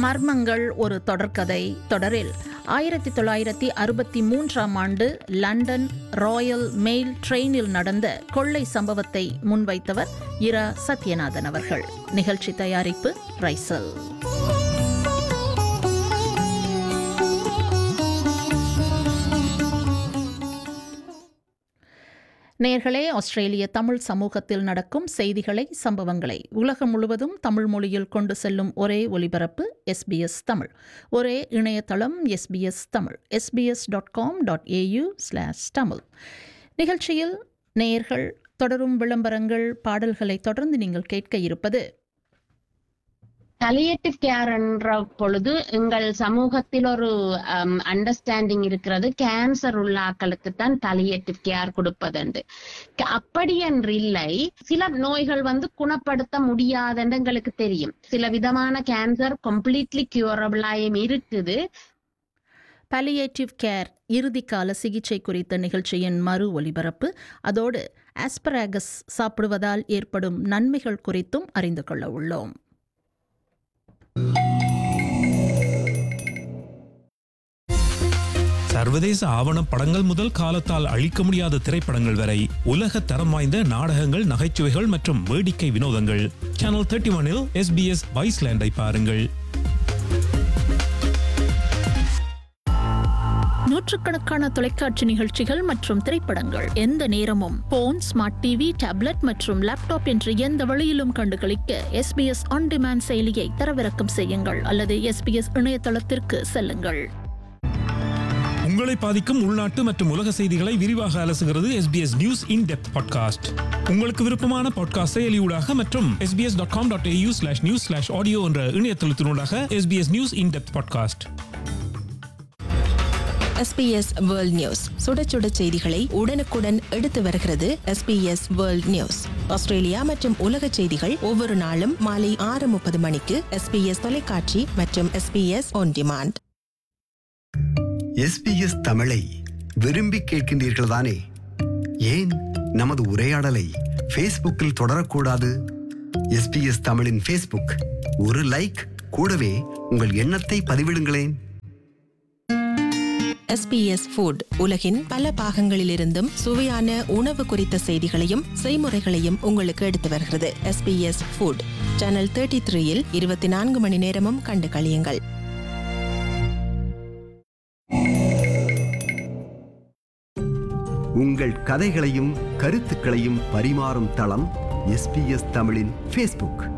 மர்மங்கள் ஒரு தொடர்கதை தொடரில் ஆயிரத்தி தொள்ளாயிரத்தி அறுபத்தி மூன்றாம் ஆண்டு லண்டன் ராயல் மெயில் ட்ரெயினில் நடந்த கொள்ளை சம்பவத்தை முன்வைத்தவர் இரா சத்யநாதன் அவர்கள் நிகழ்ச்சி தயாரிப்பு ரைசல் நேர்களே ஆஸ்திரேலிய தமிழ் சமூகத்தில் நடக்கும் செய்திகளை சம்பவங்களை உலகம் முழுவதும் தமிழ் மொழியில் கொண்டு செல்லும் ஒரே ஒலிபரப்பு எஸ்பிஎஸ் தமிழ் ஒரே இணையதளம் SBS Tamil SBS dot com dot AU slash Tamil நிகழ்ச்சியில் நேயர்கள் தொடரும் விளம்பரங்கள் பாடல்களை தொடர்ந்து நீங்கள் கேட்க இருப்பது palliative கேர் என்ற பொழுது எங்கள் சமூகத்தில் ஒரு அண்டர்ஸ்டாண்டிங் இருக்கிறது கேன்சர் உள்ள ஆக்களுக்கு தான் palliative கேர் கொடுப்பதுண்டு க- அப்படி என்று இல்லை சில நோய்கள் வந்து குணப்படுத்த முடியாதுன்னு எங்களுக்கு தெரியும் சில விதமான கேன்சர் கம்ப்ளீட்லி கியூரபிளாயும் இருக்குது palliative கேர் இறுதிக்கால சிகிச்சை குறித்த நிகழ்ச்சியின் மறு ஒலிபரப்பு அதோடு ஆஸ்பராகஸ் சாப்பிடுவதால் ஏற்படும் நன்மைகள் குறித்தும் அறிந்து கொள்ள உள்ளோம் சர்வதேச ஆவணப் படங்கள் முதல் காலத்தால் அழிக்க முடியாத திரைப்படங்கள் வரை உலக தரம் வாய்ந்த நாடகங்கள் நகைச்சுவைகள் மற்றும் வேடிக்கை வினோதங்கள் சேனல் தேர்ட்டி ஒனில் எஸ்பிஎஸ் வைஸ்லேண்டை பாருங்கள் நூற்றுக்கணக்கான தொலைக்காட்சி நிகழ்ச்சிகள் மற்றும் திரைப்படங்கள் எந்த நேரமும் போன் ஸ்மார்ட் டிவி டேப்லெட் மற்றும் லேப்டாப் என்று எந்த வழியிலும் கண்டுகளிக்க எஸ்பிஎஸ் ஆன் டிமாண்ட் செயலியை தரவிறக்கம் செய்யுங்கள் அல்லது எஸ்பிஎஸ் இணையதளத்திற்கு செல்லுங்கள் உங்களை பாதிக்கும் உள்நாட்டு மற்றும் உலக செய்திகளை விரிவாக அலசுகிறது SBS news in depth podcast உங்களுக்கு விருப்பமான பாட்காஸ்ட் செயலியூடாக மற்றும் SBS dot com dot AU slash news slash audio என்ற இணையதளத்தினூடாக SBS news in depth podcast SBS world news சுட சுட செய்திகளை உடனுக்குடன் எடுத்து வருகிறது SBS வேர்ல்ட் நியூஸ் ஆஸ்திரேலியா மற்றும் உலக செய்திகள் ஒவ்வொரு நாளும் மாலை ஆறு முப்பது மணிக்கு SBS தொலைக்காட்சி மற்றும் SBS ஒன் டிமாண்ட் எஸ்பிஎஸ் தமிழை விரும்பி கேட்கின்றீர்கள் தானே ஏன் நமது உரையாடலை ஃபேஸ்புக்கில் தொடரக்கூடாது எஸ்பிஎஸ் தமிழின் ஃபேஸ்புக் ஒரு லைக் கூடவே உங்கள் எண்ணத்தை பதிவிடுங்களேன் SBS ஃபுட் உலகின் பல பாகங்களிலிருந்தும் சுவையான உணவு குறித்த செய்திகளையும் செய்முறைகளையும் உங்களுக்கு எடுத்து வருகிறது SBS ஃபுட் சேனல் தேர்ட்டி த்ரீயில் இருபத்தி நான்கு மணி நேரமும் கண்டு களியுங்கள் உங்கள் கதைகளையும் கருத்துக்களையும் பரிமாறும் தளம் எஸ்பிஎஸ் தமிழின் ஃபேஸ்புக்